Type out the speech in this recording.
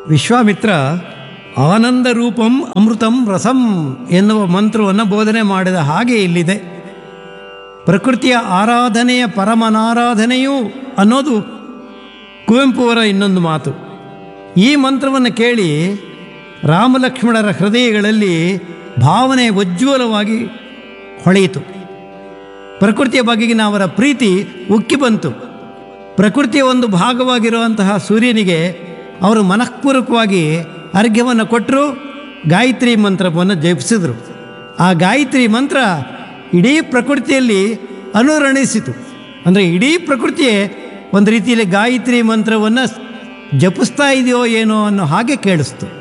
ವಿಶ್ವಾಮಿತ್ರ ಆನಂದ ರೂಪಂ ಅಮೃತಂ ರಸಂ ಎನ್ನುವ ಮಂತ್ರವನ್ನು ಬೋಧನೆ ಮಾಡಿದ ಹಾಗೆ ಇಲ್ಲಿದೆ ಪ್ರಕೃತಿಯ ಆರಾಧನೆಯ ಪರಮನಾರಾಧನೆಯೂ ಅನ್ನೋದು ಕುವೆಂಪು ಅವರ ಇನ್ನೊಂದು ಮಾತು ಈ ಮಂತ್ರವನ್ನು ಕೇಳಿ ರಾಮಲಕ್ಷ್ಮಣರ ಹೃದಯಗಳಲ್ಲಿ ಭಾವನೆ ಉಜ್ವಲವಾಗಿ ಹೊಳೆಯಿತು ಪ್ರಕೃತಿಯ ಬಗೆಗಿನ ಅವರ ಪ್ರೀತಿ ಉಕ್ಕಿ ಬಂತು ಪ್ರಕೃತಿಯ ಒಂದು ಭಾಗವಾಗಿರುವಂತಹ ಸೂರ್ಯನಿಗೆ ಅವರು ಮನಃಪೂರ್ವಕವಾಗಿ ಅರ್ಘ್ಯವನ್ನು ಕೊಟ್ಟರು ಗಾಯತ್ರಿ ಮಂತ್ರವನ್ನು ಜಪಿಸಿದರು ಆ ಗಾಯತ್ರಿ ಮಂತ್ರ ಇಡೀ ಪ್ರಕೃತಿಯಲ್ಲಿ ಅನುರಣಿಸಿತು ಅಂದರೆ ಇಡೀ ಪ್ರಕೃತಿಯೇ ಒಂದು ರೀತಿಯಲ್ಲಿ ಗಾಯತ್ರಿ ಮಂತ್ರವನ್ನು ಜಪಿಸ್ತಾ ಇದೆಯೋ ಏನೋ ಅನ್ನೋ ಹಾಗೆ ಕೇಳಿಸ್ತು